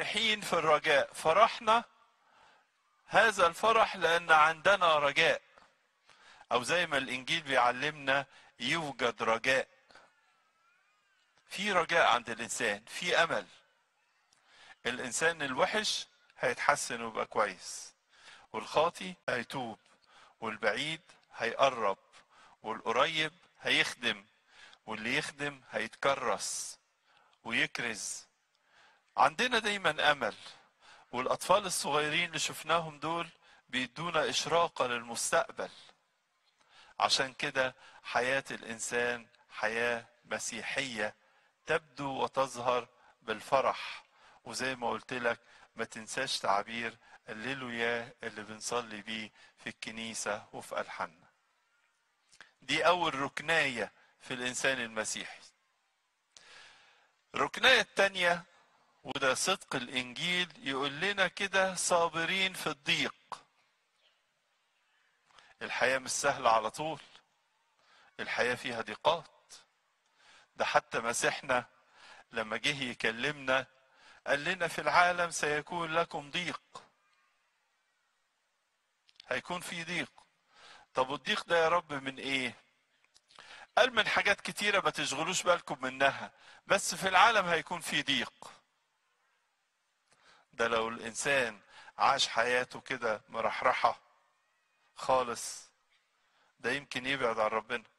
فرحين في الرجاء فرحنا هذا الفرح لان عندنا رجاء او زي ما الانجيل بيعلمنا يوجد رجاء في رجاء عند الانسان في امل الانسان الوحش هيتحسن ويبقى كويس والخاطي هيتوب والبعيد هيقرب والقريب هيخدم واللي يخدم هيتكرس ويكرز عندنا دايما امل والاطفال الصغيرين اللي شفناهم دول بيدونا اشراقه للمستقبل عشان كده حياه الانسان حياه مسيحيه تبدو وتظهر بالفرح وزي ما قلت لك ما تنساش تعبير الليلويا اللي بنصلي بيه في الكنيسه وفي الحنا دي اول ركنايه في الانسان المسيحي الركنايه الثانيه وده صدق الانجيل يقول لنا كده صابرين في الضيق الحياه مش سهله على طول الحياه فيها ضيقات ده حتى مسيحنا لما جه يكلمنا قال لنا في العالم سيكون لكم ضيق هيكون في ضيق طب والضيق ده يا رب من ايه قال من حاجات كتيره ما تشغلوش بالكم منها بس في العالم هيكون في ضيق ده لو الانسان عاش حياته كده مرحرحه خالص ده يمكن يبعد عن ربنا